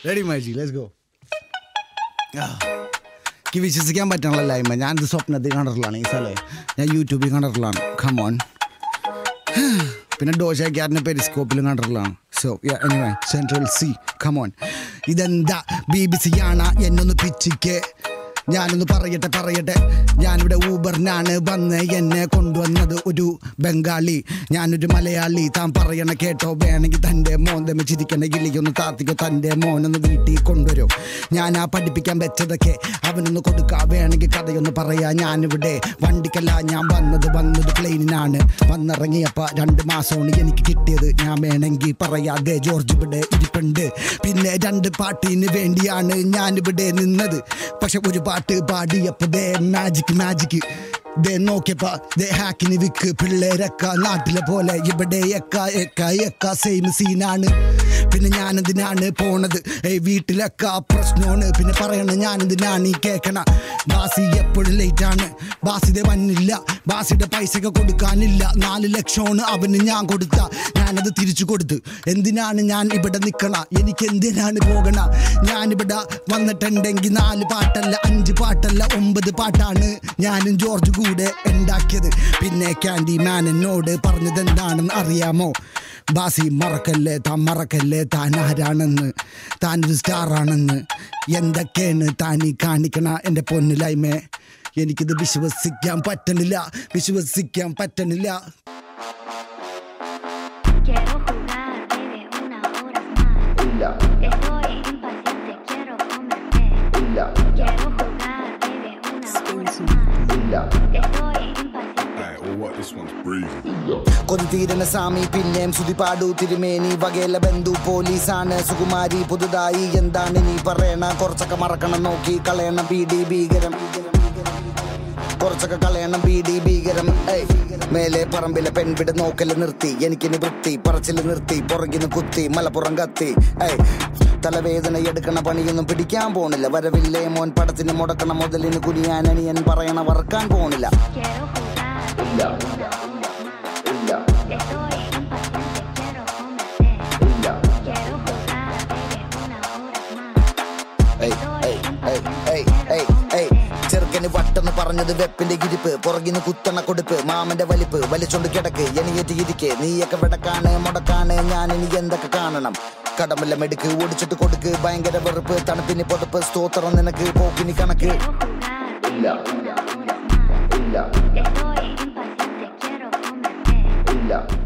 Ready myG let's go എനിക്ക് വിശ്വസിക്കാൻ പറ്റണല്ലോ ലൈമ ഞാനിത് സ്വപ്നത്തിൽ കണ്ടിട്ടുള്ളതാണ് ഈ സ്ഥലം ഞാൻ യൂട്യൂബിൽ കണ്ടിട്ടുള്ളതാണ് കമോൺ പിന്നെ ഡോഷാക്കാരൻ്റെ പെരിസ്കോപ്പിലും കണ്ടിട്ടുള്ളതാണ് so anyway central C come on ഇതെന്താ ബി ബി സി ആണ് എന്നൊന്ന് പിച്ചിക്ക് ഞാനൊന്ന് പറയട്ടെ പറയട്ടെ ഞാനിവിടെ ഊബറിനാണ് വന്ന് എന്നെ കൊണ്ടുവന്നത് ഒരു ബംഗാളി ഞാനൊരു മലയാളി താൻ പറയണ കേട്ടോ വേണമെങ്കിൽ തൻ്റെ മോൻ തമ്മിൽ ചിരിക്കണ കിളിയൊന്ന് താത്തിക്കോ തൻ്റെ മോനൊന്ന് വീട്ടിൽ കൊണ്ടുവരും ഞാൻ ആ പഠിപ്പിക്കാൻ വെച്ചതൊക്കെ അവനൊന്ന് കൊടുക്കുക വേണമെങ്കിൽ കഥയൊന്ന് പറയാ ഞാനിവിടെ വണ്ടിക്കല്ല ഞാൻ വന്നത് വന്നത് പ്ലെയിനിനാണ് വന്നിറങ്ങിയപ്പോൾ രണ്ട് മാസമാണ് എനിക്ക് കിട്ടിയത് ഞാൻ വേണമെങ്കിൽ പറയാതെ ജോർജ് ഇവിടെ ഇരിപ്പുണ്ട് പിന്നെ രണ്ട് പാട്ടിന് വേണ്ടിയാണ് ഞാനിവിടെ നിന്നത് പക്ഷെ ഒരു പാട്ട് പാടിയപ്പോൾ ദേ മാജിക് മാജിക് ദേ നോക്കിയപ്പോ ദേ ഹാക്കിന് വിക്ക് പിള്ളേരൊക്കെ നാട്ടിലെ പോലെ ഇവിടെ എക്ക എക്ക എക്ക സെയിം സീനാണ് പിന്നെ ഞാനെന്തിനാണ് പോണത് ഏയ് വീട്ടിലൊക്കെ പ്രശ്നമാണ് പിന്നെ പറയണ ഞാനെന്തിനാണ് ഈ കേക്കണ ബാസി എപ്പോഴും ലേറ്റ് ആണ് ബാസിതെ വന്നില്ല ബാസിയുടെ പൈസയൊക്കെ കൊടുക്കാനില്ല നാല് ലക്ഷമാണ് അവന് ഞാൻ കൊടുത്ത ഞാനത് തിരിച്ചു കൊടുത്ത് എന്തിനാണ് ഞാൻ ഇവിടെ നിൽക്കണ എനിക്ക് എന്തിനാണ് പോകണ ഞാനിവിടെ വന്നിട്ടുണ്ടെങ്കിൽ നാല് പാട്ടല്ല അഞ്ച് പാട്ടല്ല ഒമ്പത് പാട്ടാണ് ഞാനും ജോർജ് കൂടെ ഉണ്ടാക്കിയത് പിന്നെ ക്യാൻഡി മാൻ എന്നോട് പറഞ്ഞത് എന്താണെന്ന് അറിയാമോ ബാസി മറക്കല്ലേ താൻ മറക്കല്ലേ താൻ ആരാണെന്ന് താനൊരു സ്റ്റാറാണെന്ന് എന്തൊക്കെയാണ് താൻ ഈ കാണിക്കണ എൻ്റെ പൊന്നിലായ്മേ എനിക്കിത് വിശ്വസിക്കാൻ പറ്റണില്ല വിശ്വസിക്കാൻ പറ്റണില്ല Quiero jugar, bebe, una hora más. Estoy impaciente, quiero comerte. Quiero jugar, bebe, una hora más. Estoy impaciente. Alright, well, what? This one's breezy. കൊതിതീരന സ്വാമി പിന്നെയും സുതിപാടു തിരുമേനി വകയില ബന്ധു പോലീസാണ് സുകുമാരി പുതുതായി എന്താണ് നീ പറയണ കുറച്ചൊക്കെ മറക്കണം നോക്കി കളയണം പി ഡി ഭീകരം കുറച്ചൊക്കെ കളയണം പി ഡി ഭീകരം ഏയ്. മേലെ പറമ്പിലെ പെൺപിട നോക്കല് നിർത്തി എനിക്കിനി വൃത്തി പറച്ചില് നിർത്തി പുറകിന് കുത്തി മലപ്പുറം കത്തി ഏയ് തലവേദന എടുക്കണ പണിയൊന്നും പിടിക്കാൻ പോണില്ല വരവില്ലേ മോൻ പടത്തിന് മുടക്കണ മുതലിന് കുനിയാൻ അനിയൻ പറയണ വറക്കാൻ പോണില്ല Quiero jugar, bebe, una hora más. Estoy impaciente, quiero comerte. Quiero jugar, bebe, una hora más. ഏയ്, ഏയ്, ഏയ്, ഏയ്, ഏയ്, ഏയ്. ചെറുക്കന് വട്ടെന്ന് പറഞ്ഞത് വെപ്പിന്റെ ഇരിപ്പ് പുറകിന് കുത്തണ കൊടുപ്പ് മാമന്റെ വലിപ്പ് വലിച്ചോണ്ട് കിടക്ക് എനിയേറ്റ് ഇരിക്ക് നീയൊക്കെ വിടക്കാണ് മുടക്കാണ് ഞാൻ ഇനി എന്തൊക്കെ കാണണം കടമല്ല മെടുക്ക് ഓടിച്ചിട്ട് കൊടുക്ക് ഭയങ്കര വെറുപ്പ് തണുപ്പിന് പൊതപ്പ് സ്തോത്രം നിനക്ക് പോക്കിന് കണക്ക് Quiero jugar, bebe, una hora más. Estoy impaciente, quiero comerte.